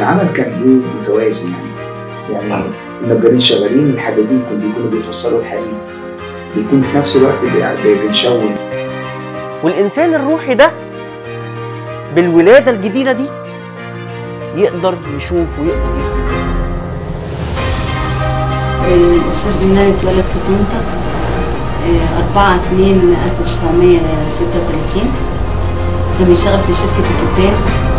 العمل كان ايه متوازن يعني يعني النجارين شغالين الحدادين كانوا بيكونوا بيفصلوا الحديد بيكون في نفس الوقت بي- بنشون والإنسان الروحي ده بالولادة الجديدة دي يقدر يشوف ويقدر يفهم الأستاذ يونان اتولد في طنطا آه، 4 2 1936 كان بيشتغل في شركة الكتان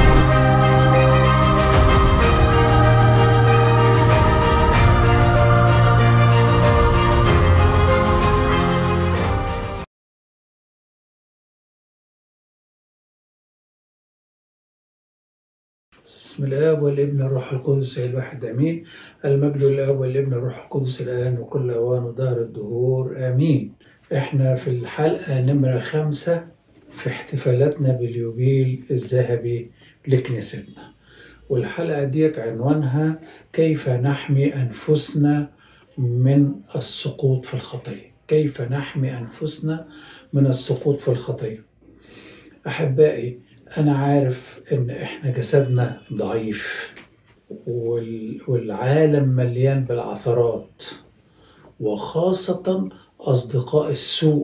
بسم الآب والابن والروح القدس الواحد آمين المجد للآب والابن والروح القدس الآن وكل أوان ودهر الدهور آمين إحنا في الحلقة نمرة خمسة في احتفالاتنا باليوبيل الذهبي لكنيستنا والحلقة ديت عنوانها كيف نحمي أنفسنا من السقوط في الخطية كيف نحمي أنفسنا من السقوط في الخطية أحبائي أنا عارف إن إحنا جسدنا ضعيف وال- والعالم مليان بالعثرات وخاصة أصدقاء السوء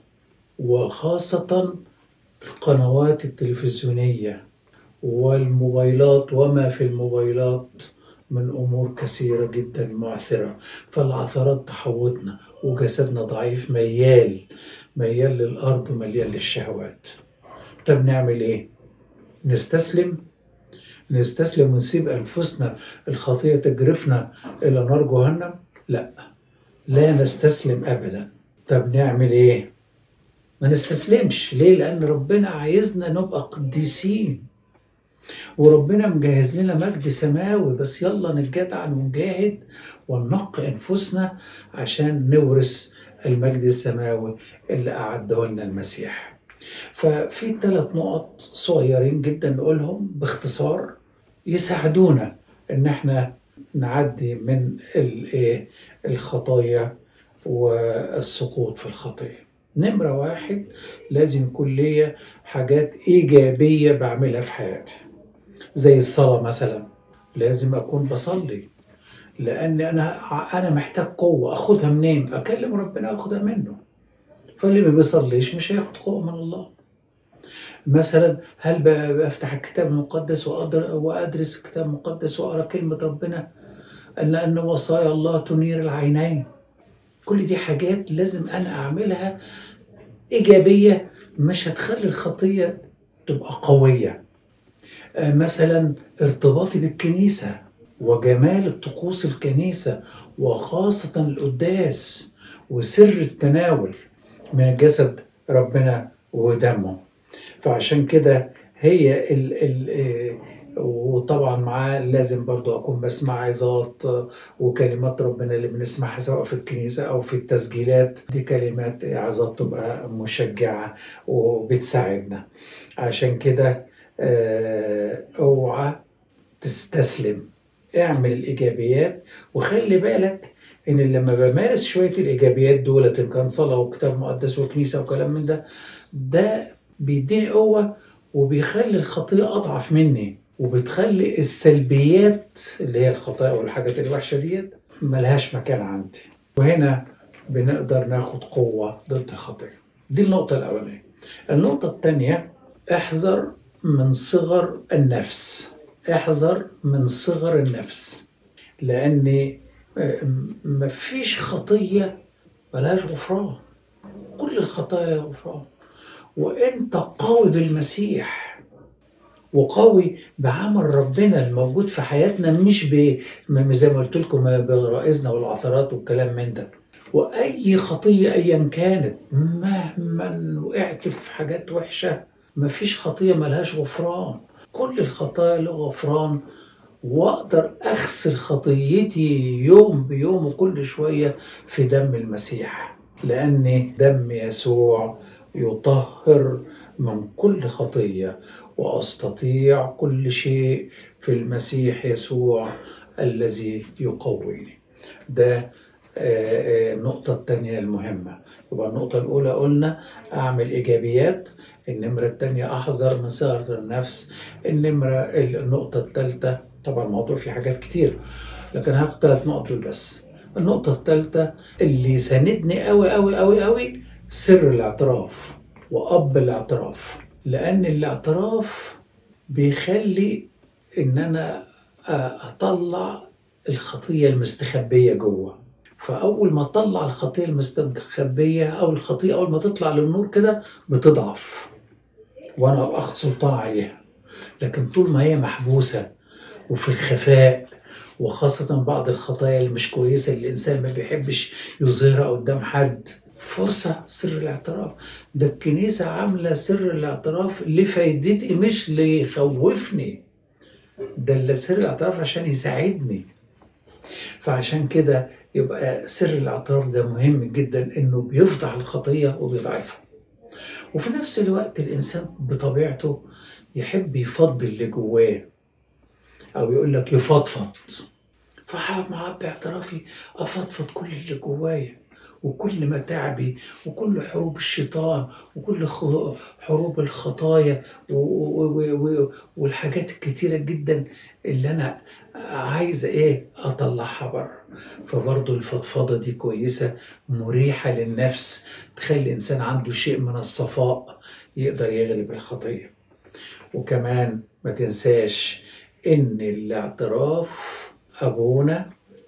وخاصة القنوات التلفزيونية والموبايلات وما في الموبايلات من أمور كثيرة جدا معثرة فالعثرات تحوطنا وجسدنا ضعيف ميال ميال للأرض وميال للشهوات طب نعمل ايه نستسلم نستسلم ونسيب انفسنا الخطيه تجرفنا الى نار جهنم لا لا نستسلم ابدا طب نعمل ايه ما نستسلمش ليه لان ربنا عايزنا نبقى قديسين وربنا مجهز لنا مجد سماوي بس يلا نتجدعن ونجاهد وننقي انفسنا عشان نورث المجد السماوي اللي اعده لنا المسيح ففي ثلاث نقط صغيرين جدا نقولهم باختصار يساعدونا ان احنا نعدي من الايه الخطايا والسقوط في الخطيه نمرة واحد لازم يكون ليا حاجات إيجابية بعملها في حياتي زي الصلاة مثلا لازم أكون بصلي لأن أنا أنا محتاج قوة أخدها منين؟ أكلم ربنا أخدها منه فاللي ما بيصليش مش هياخد قوة من الله مثلا هل ب- بفتح الكتاب المقدس وأدر- وأدرس الكتاب المقدس وأقرأ كلمة ربنا لأن وصايا الله تنير العينين كل دي حاجات لازم أنا أعملها إيجابية مش هتخلي الخطية تبقى قوية آه، مثلا ارتباطي بالكنيسة وجمال الطقوس الكنيسة وخاصة القداس وسر التناول من جسد ربنا ودمه فعشان كده هي ال ال آه، وطبعا معاه لازم برضو أكون بسمع عظات آه، وكلمات ربنا اللي بنسمعها سواء في الكنيسة أو في التسجيلات دي كلمات عظات تبقى مشجعة وبتساعدنا عشان كده آه، اوعى تستسلم اعمل الإيجابيات وخلي بالك إن لما بمارس شوية الإيجابيات دولت إن كان صلاة وكتاب مقدس وكنيسة وكلام من ده ده بيديني قوة وبيخلي الخطيئة أضعف مني وبتخلي السلبيات اللي هي الخطايا والحاجات الوحشة ديت ملهاش مكان عندي وهنا بنقدر ناخد قوة ضد الخطية دي النقطة الأولانية النقطة الثانية احذر من صغر النفس احذر من صغر النفس لأن آه، م- مفيش خطية ملهاش غفران كل الخطايا لها غفران وانت قوي بالمسيح وقوي بعمل ربنا الموجود في حياتنا مش ب م- زي ما قلت لكم بغرائزنا والعثرات والكلام من ده واي خطيه ايا كانت مهما وقعت في حاجات وحشه مفيش خطيه ملهاش غفران كل الخطايا له غفران واقدر اغسل خطيتي يوم بيوم وكل شويه في دم المسيح لان دم يسوع يطهر من كل خطيه واستطيع كل شيء في المسيح يسوع الذي يقويني ده آه، آه، النقطة التانية المهمة يبقى النقطة الأولى قلنا أعمل إيجابيات النمرة التانية أحذر من سهر النفس النمرة النقطة الثالثة طبعا الموضوع فيه حاجات كتير لكن هاخد ثلاث نقط دول بس النقطة الثالثة اللي ساندني قوي قوي قوي قوي سر الاعتراف وأب الاعتراف لأن الاعتراف بيخلي إن أنا أطلع الخطية المستخبية جوه فأول ما أطلع الخطية المستخبية أو الخطية أول ما تطلع للنور كده بتضعف وأنا أخذ سلطان عليها لكن طول ما هي محبوسة وفي الخفاء وخاصة بعض الخطايا اللي مش كويسة اللي الإنسان ما بيحبش يظهرها قدام حد فرصة سر الاعتراف ده الكنيسة عاملة سر الاعتراف لفايدتي مش ليخوفني ده اللي سر الاعتراف عشان يساعدني فعشان كده يبقى سر الاعتراف ده مهم جدا انه بيفضح الخطية وبيضعفها وفي نفس الوقت الانسان بطبيعته يحب يفضي اللي جواه او يقول لك يفضفض فهقعد معاه باعترافي افضفض كل اللي جوايا وكل متاعبي وكل حروب الشيطان وكل خ- حروب الخطايا و- و- و- والحاجات الكتيرة جدا اللي أنا عايز إيه أطلعها بره فبرضه الفضفضة دي كويسة مريحة للنفس تخلي الإنسان عنده شيء من الصفاء يقدر يغلب الخطية وكمان ما تنساش إن الاعتراف أبونا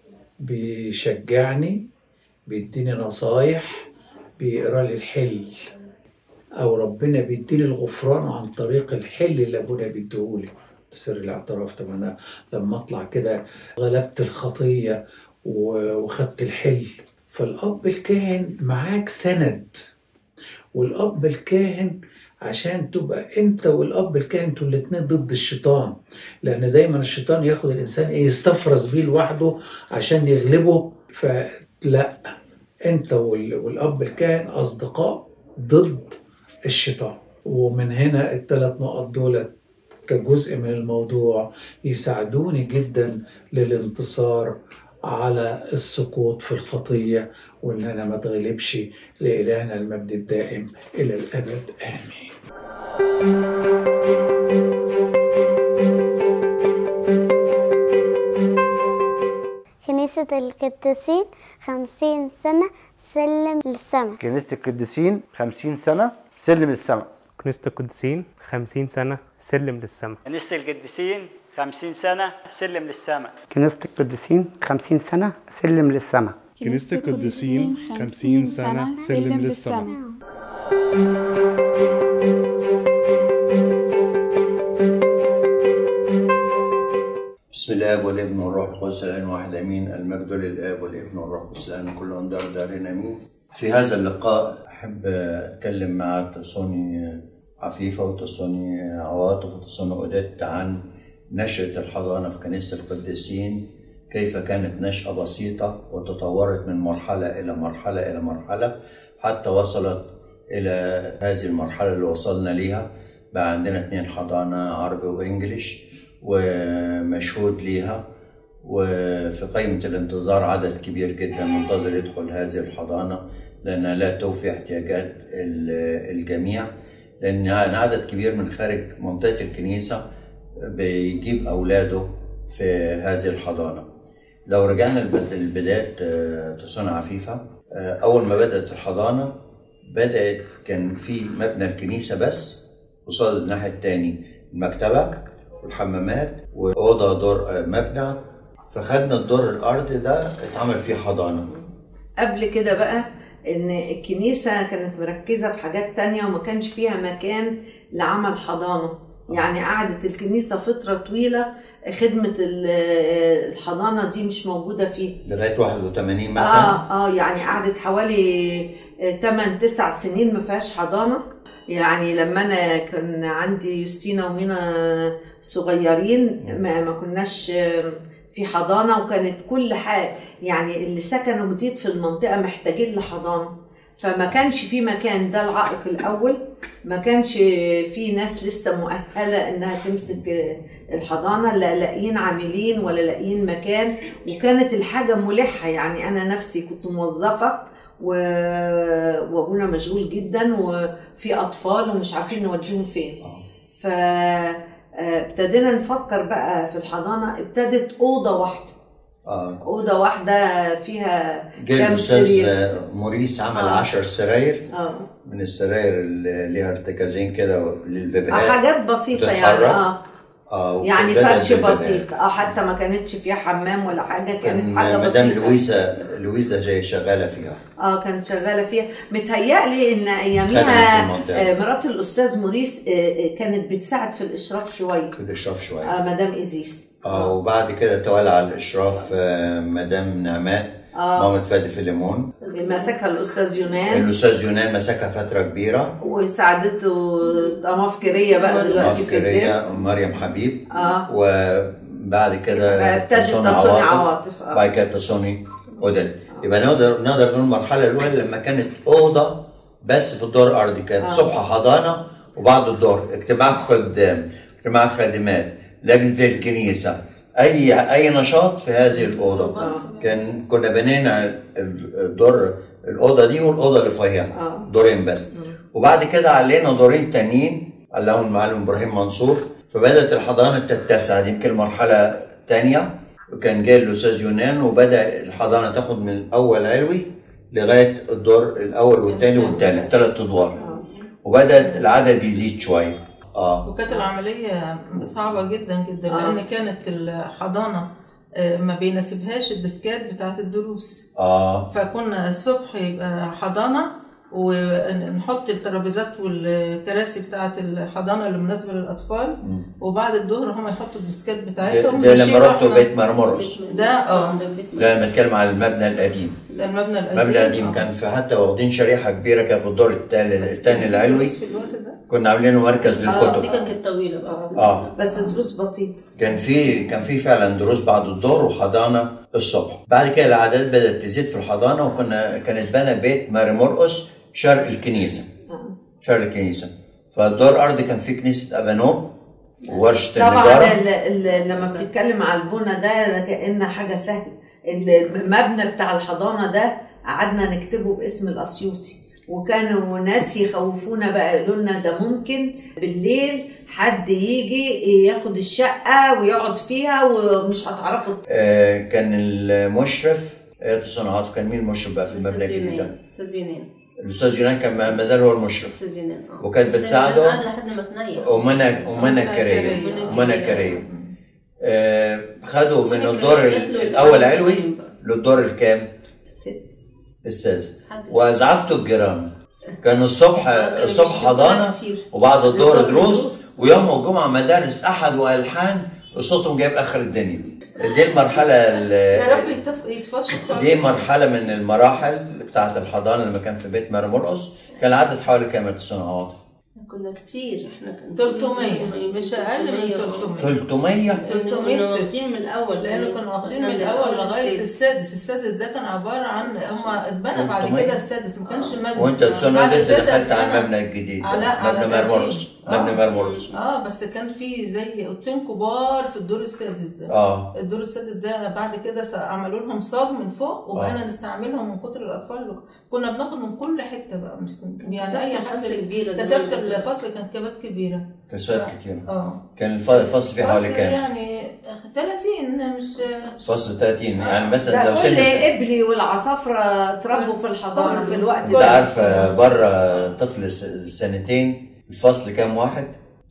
بيشجعني بيديني نصايح بيقرا لي الحل او ربنا بيديني الغفران عن طريق الحل اللي ابونا بيديهولي سر الاعتراف طب انا لما اطلع كده غلبت الخطيه و- وخدت الحل فالاب الكاهن معاك سند والاب الكاهن عشان تبقى انت والاب الكاهن انتوا الاتنين ضد الشيطان لان دايما الشيطان ياخد الانسان ايه يستفرز بيه لوحده عشان يغلبه فلا انت وال- والاب الكاهن اصدقاء ضد الشيطان ومن هنا الثلاث نقط دول كجزء من الموضوع يساعدوني جدا للانتصار على السقوط في الخطية وإن أنا ما أتغلبش لإلهنا المجد الدائم إلى الأبد آمين كنيسة القديسين خمسين سنة سلم للسماء كنيسة القديسين 50 سنة سلم السماء كنيسة القديسين 50 سنة سلم للسماء كنيسة القديسين 50 سنة سلم للسماء كنيسة القديسين 50 سنة سلم للسماء كنيسة القديسين 50 سنة سلم للسماء بسم الله والابن والروح القدس الان واحد امين المجد للاب والابن والروح القدس الان كلهم دار دارين امين في هذا اللقاء احب اتكلم مع تصوني عفيفه وتصوني عواطف وتصوني اوديت عن نشأة الحضانة في كنيسة القديسين كيف كانت نشأة بسيطة وتطورت من مرحلة إلى مرحلة إلى مرحلة حتى وصلت إلى هذه المرحلة اللي وصلنا ليها بقى عندنا اتنين حضانة عربي وإنجليش ومشهود ليها وفي قائمة الانتظار عدد كبير جدا منتظر يدخل هذه الحضانة لأنها لا توفي احتياجات ال- الجميع لأن عدد كبير من خارج منطقة الكنيسة بيجيب أولاده في هذه الحضانة لو رجعنا لبد- لبداية آه، تصنع عفيفة آه، أول ما بدأت الحضانة بدأت كان في مبنى الكنيسة بس قصاد الناحية التاني المكتبة والحمامات وأوضة دور آه، مبنى فخدنا الدور الأرضي ده اتعمل فيه حضانة قبل كده بقى ان الكنيسة كانت مركزة في حاجات تانية وما كانش فيها مكان لعمل حضانة يعني قعدت الكنيسة فترة طويلة خدمة ال- الحضانة دي مش موجودة فيها لغاية 81 مثلا اه اه يعني قعدت حوالي 8 9 سنين ما فيهاش حضانه يعني لما انا كان عندي يوستينا ومينا صغيرين ما, ما كناش آه، في حضانه وكانت كل حاجه يعني اللي سكنوا جديد في المنطقه محتاجين لحضانه فما كانش في مكان ده العائق الاول ما كانش في ناس لسه مؤهله انها تمسك الحضانه لا لاقيين عاملين ولا لاقيين مكان وكانت الحاجه ملحه يعني انا نفسي كنت موظفه و... وابونا مشغول جدا وفي اطفال ومش عارفين نوديهم فين ف آه، ابتدينا نفكر بقى في الحضانه ابتدت اوضه واحده اه اوضه واحده فيها جه كام الاستاذ سرير موريس عمل آه. 10 سراير اه من السراير اللي ليها ارتكازين كده للبيبيهات حاجات بسيطه يعني بتتحرك. اه اه يعني وبدأت فرش بالبيبيهات. بسيط اه حتى ما كانتش فيها حمام ولا حاجه كان كانت حاجه مدام بسيطه لويزا لويزا جاي شغاله فيها اه كانت شغاله فيها متهيألي ان خدمت في اياميها المنطقة. آه، مرات الاستاذ موريس آه، آه، كانت بتساعد في الاشراف شويه في الاشراف شويه آه مدام ايزيس اه وبعد كده تولى على الاشراف آه، مدام نعمات آه. مامة فادي في الليمون مسكها الاستاذ يونان الاستاذ يونان مسكها فتره كبيره وساعدته مفكريه بقى دلوقتي في البيت مفكريه مريم حبيب اه وبعد كده ابتدت تصوني عواطف آه. بعد كده تصوني أوديت يبقى نقدر نقدر نقول المرحله الاولى لما كانت اوضه بس في الدور الارضي كانت آه. صبح حضانه وبعد الظهر اجتماع خدام اجتماع خادمات لجنه الكنيسه اي اي نشاط في هذه الاوضه كان كنا بنينا الدور الاوضه دي والاوضه اللي فيها آه. دورين بس وبعد كده علينا دورين تانيين علهم المعلم ابراهيم منصور فبدات الحضانه تتسع دي يمكن مرحله تانية وكان جاي الاستاذ يونان وبدا الحضانه تاخد من الاول علوي لغايه الدور الاول والثاني والثالث ثلاث ادوار وبدا العدد يزيد شويه اه وكانت العملية صعبة جدا جدا آه. لأن كانت الحضانة آه، ما بيناسبهاش الديسكات بتاعت الدروس اه فكنا الصبح يبقى حضانة ونحط الترابيزات والكراسي بتاعت الحضانة اللي مناسبة للأطفال وبعد الظهر هم يحطوا الديسكات ده, بتاعتهم ده لما ونشيل رحتوا إحنا- بيت مرمرقص ده اه لا انا بتكلم على المبنى القديم ده المبنى القديم المبنى القديم آه. كان في حتى واخدين شريحه كبيره كان في الدور الثاني الثاني العلوي في الوقت ده كنا عاملينه مركز دي للكتب كانت طويله بقى اه بس دروس بسيطه كان في كان في فعلا دروس بعد الظهر وحضانه الصبح بعد كده الاعداد بدات تزيد في الحضانه وكنا كانت بنى بيت ماري مرقص شرق الكنيسه شرق الكنيسه فالدور الارضي كان فيه كنيسه ابانوب وورشه طبعا النجاره ال- ال- لما بتتكلم على البنى ده ده كأن حاجه سهله المبنى بتاع الحضانه ده قعدنا نكتبه باسم الاسيوطي وكانوا ناس يخوفونا بقى يقولوا لنا ده ممكن بالليل حد يجي ياخد الشقه ويقعد فيها ومش هتعرفوا آه كان المشرف آه صناعات كان مين المشرف بقى في المبنى الجديد ده؟ استاذ يونان الاستاذ يونان كان ما- ما زال هو المشرف استاذ يونان اه وكانت بس بتساعده قعد لحد ما تنيح ومنى ومنى كريه ومنى كريه آه خدوا من الدور ال- الاول علوي للدور الكام؟ السادس السادس وازعجتوا الجيران كان الصبح الصبح بيشتكوا حضانه كتير. وبعد الظهر الظهر دروس ويوم الجمعه مدارس احد والحان وصوتهم جايب اخر الدنيا دي المرحله ال- يا رب يتف- يتفشل خالص دي مرحله من المراحل بتاعت الحضانه لما كان في بيت ماري مرقص كان العدد حوالي كام يا أستاذ عواطف؟ كنا كتير احنا كنا 300 مش أقل من 300 300 300 كنا واخدين من الاول لان كنا واخدين من الاول لغايه السادس السادس ده كان عباره عن هم اتبنى بعد 300. كده السادس ما كانش مبني وانت تسنى بعد انت كده دخلت على اتبنى المبنى الجديد على على مبنى ماري القديم. مرقص آه. مبنى ماري مرقص اه بس كان في زي اوضتين كبار في الدور السادس ده اه الدور السادس ده بعد كده س- عملوا لهم صاج من فوق وبقينا آه. نستعملهم من كتر الاطفال اللي كنا بناخد من كل حته بقى مش يعني كثافة اي الفصل حد كبيرة زمان كثافه كده. الفصل كانت كبات كبيره كسفات كتير اه كان الف- الفصل فيه حوالي فصل كام؟ يعني 30 مش فصل 30 يعني مثلا ده لو كل سن ابلي والعصافره اتربوا في الحضانه في الوقت انت ده عارفه بره طفل س- سنتين الفصل كام واحد؟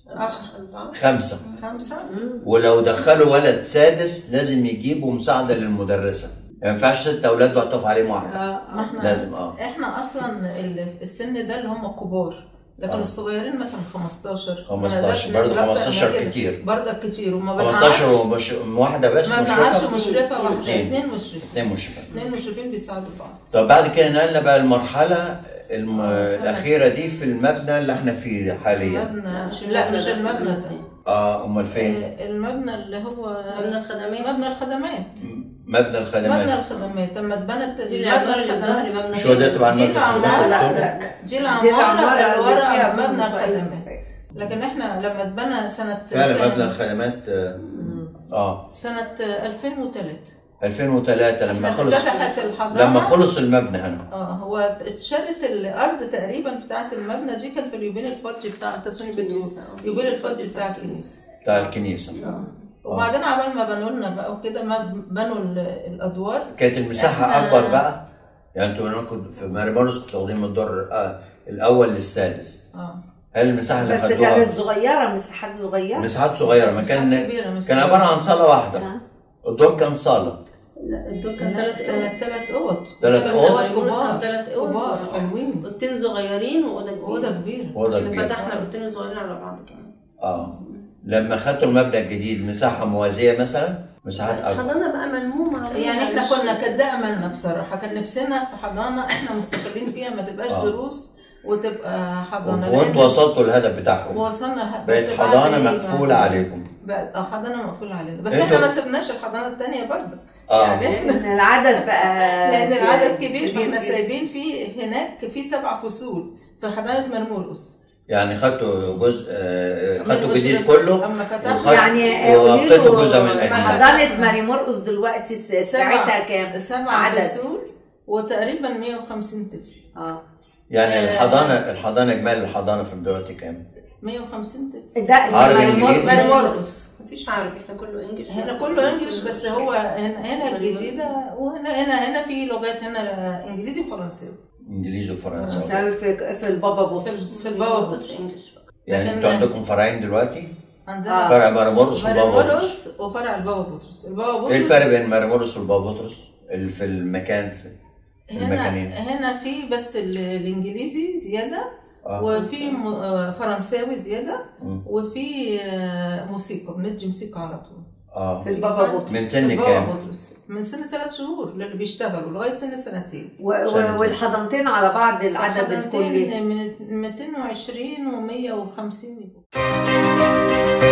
10 خمسة خمسة ولو دخلوا ولد سادس لازم يجيبوا مساعدة للمدرسة ما ينفعش ست أولاد يعطف عليهم واحدة احنا لازم اه احنا اصلا ال- السن ده اللي هم الكبار لكن آه. الصغيرين مثلا 15 15 برضه 15 كتير برضه كتير وما 15 بنعرفش ومش واحدة بس ما بنعرفش مشرفة مشرفه واحده اثنين اثنين مشرفين اثنين مشرفة اثنين مشرفين بيساعدوا بعض طب بعد كده نقلنا بقى المرحلة الم... الأخيرة دي في المبنى اللي احنا فيه حاليا مبنى لا مش المبنى ده اه أمال فين؟ آه، المبنى اللي هو مبنى الخدمات مبنى الخدمات مبنى مبنى الخدمات الخدمات لما اتبنت دي العمارة اللي ظهر مبنى شو ده تبع دي المبنى العمارة الخدمات؟ دي دي العمارة العمارة اللي اللي فيها ورا مبنى مبنى صعيدي. الخدمات لكن احنا لما اتبنى سنة فعلا مبنى الخدمات اه, آه. سنة 2003 2003 لما لما خلص اتفتحت الحضانة لما خلص المبنى هنا اه هو اتشالت الارض تقريبا بتاعت المبنى دي كان في اليوبيل الفضي بتاع التصميم بتقول يوبيل الفضي بتاع الكنيسه بتاع الكنيسه وبعدين عبال ما بنوا لنا بقى وكده ما بنوا ال- الادوار كانت المساحه إحنا- اكبر بقى يعني انتوا هناك كنت في ماريبولوس كنتوا واخدين من الدور آه الاول للسادس اه هل المساحه اللي بس خدوها كانت صغيره مساحات صغيره مساحات صغيره ما كان مساحات كبيرة، مش كان صغيرة. عباره عن صاله واحده الدور كان صاله لا الدور كان ثلاث ثلاث ثلاث اوض ثلاث أوض؟ كبار ثلاث اوض كبار حلوين اوضتين صغيرين واوضه كبيره اوضه كبيره اوضه احنا كبيره فتحنا الاوضتين الصغيرين على بعض كمان اه لما خدتوا المبنى الجديد مساحه موازيه مثلا مساحات اكبر حضانه بقى ملمومه عليها يعني احنا مش- كنا كان ده املنا بصراحه كان نفسنا في حضانه احنا مستقلين فيها ما تبقاش آه. دروس وتبقى حضانه وانتوا وصلتوا للهدف بتاعكم وصلنا بقت بس بعد حضانه إيه؟ مقفوله بعد- عليكم بقت اه حضانه مقفوله علينا بس انتوا- احنا ما سبناش الحضانه الثانيه برضه اه يعني لان العدد بقى لان العدد كبير فاحنا جداً. سايبين في هناك في سبع فصول في حضانه مرمورقس يعني خدتوا جزء آه، من خدتوا جديد مشرق. كله اما فتحنا وخد- يعني وغطيتوا جزء من القديم حضانه ماري مرقص دلوقتي س- ساعتها كام؟ سبع عدد. فصول وتقريبا 150 طفل اه يعني آه. الحضانه الحضانه اجمالي الحضانه في دلوقتي كام؟ 150 طفل ده عربي ماري إنجليزي؟ مرقص- مرمورقس مفيش عربي احنا كله انجلش هنا كله انجلش بس هو هنا هنا الجديده وهنا هنا هنا في لغات هنا انجليزي وفرنساوي انجليزي وفرنساوي مساوي في في البابا بوتس في البابا بوتس يعني لكن- انتوا عندكم فرعين دلوقتي؟ عندنا فرع مرمورس وبابا بطرس مرمورقس وفرع البابا بطرس البابا بطرس ايه الفرق بين مرمورس والبابا بطرس؟ اللي في المكان في في هنا المكانين هنا في بس ال- الانجليزي زياده آه. وفي م- آه، فرنساوي زياده مم. وفي آه، موسيقى بندي موسيقى على طول اه في البابا بوتس من سن في البابا كام؟ بطرس من سن ثلاث شهور للي بيشتغلوا لغايه سن سنتين و- و- والحضانتين على بعض العدد الكلي الحضانتين من 220 و 150 يبقوا